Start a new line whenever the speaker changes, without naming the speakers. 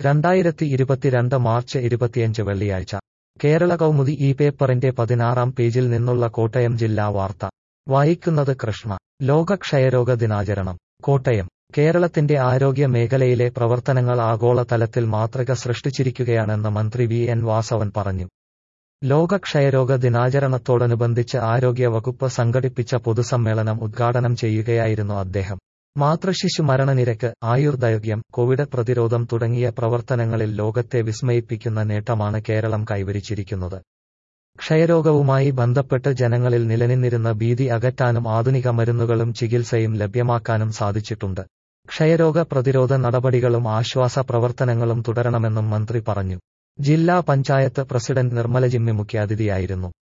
രണ്ടായിരത്തി ഇരുപത്തിരണ്ട് മാർച്ച് ഇരുപത്തിയഞ്ച് വെള്ളിയാഴ്ച കേരള കൗമുദി ഈ പേപ്പറിന്റെ പതിനാറാം പേജിൽ നിന്നുള്ള കോട്ടയം ജില്ലാ വാർത്ത വായിക്കുന്നത് കൃഷ്ണ ലോക ക്ഷയരോഗ ദിനാചരണം കോട്ടയം കേരളത്തിന്റെ ആരോഗ്യ മേഖലയിലെ പ്രവർത്തനങ്ങൾ ആഗോള തലത്തിൽ മാതൃക സൃഷ്ടിച്ചിരിക്കുകയാണെന്ന് മന്ത്രി വി എൻ വാസവൻ പറഞ്ഞു ലോക ക്ഷയരോഗ ദിനാചരണത്തോടനുബന്ധിച്ച് ആരോഗ്യ വകുപ്പ് സംഘടിപ്പിച്ച പൊതുസമ്മേളനം ഉദ്ഘാടനം ചെയ്യുകയായിരുന്നു അദ്ദേഹം മാതൃശിശു മരണനിരക്ക് ആയുർദൈർഘ്യം കോവിഡ് പ്രതിരോധം തുടങ്ങിയ പ്രവർത്തനങ്ങളിൽ ലോകത്തെ വിസ്മയിപ്പിക്കുന്ന നേട്ടമാണ് കേരളം കൈവരിച്ചിരിക്കുന്നത് ക്ഷയരോഗവുമായി ബന്ധപ്പെട്ട് ജനങ്ങളിൽ നിലനിന്നിരുന്ന ഭീതി അകറ്റാനും ആധുനിക മരുന്നുകളും ചികിത്സയും ലഭ്യമാക്കാനും സാധിച്ചിട്ടുണ്ട് ക്ഷയരോഗ പ്രതിരോധ നടപടികളും ആശ്വാസ പ്രവർത്തനങ്ങളും തുടരണമെന്നും മന്ത്രി പറഞ്ഞു ജില്ലാ പഞ്ചായത്ത് പ്രസിഡന്റ് നിർമ്മല ജിമ്മി മുഖ്യാതിഥിയായിരുന്നു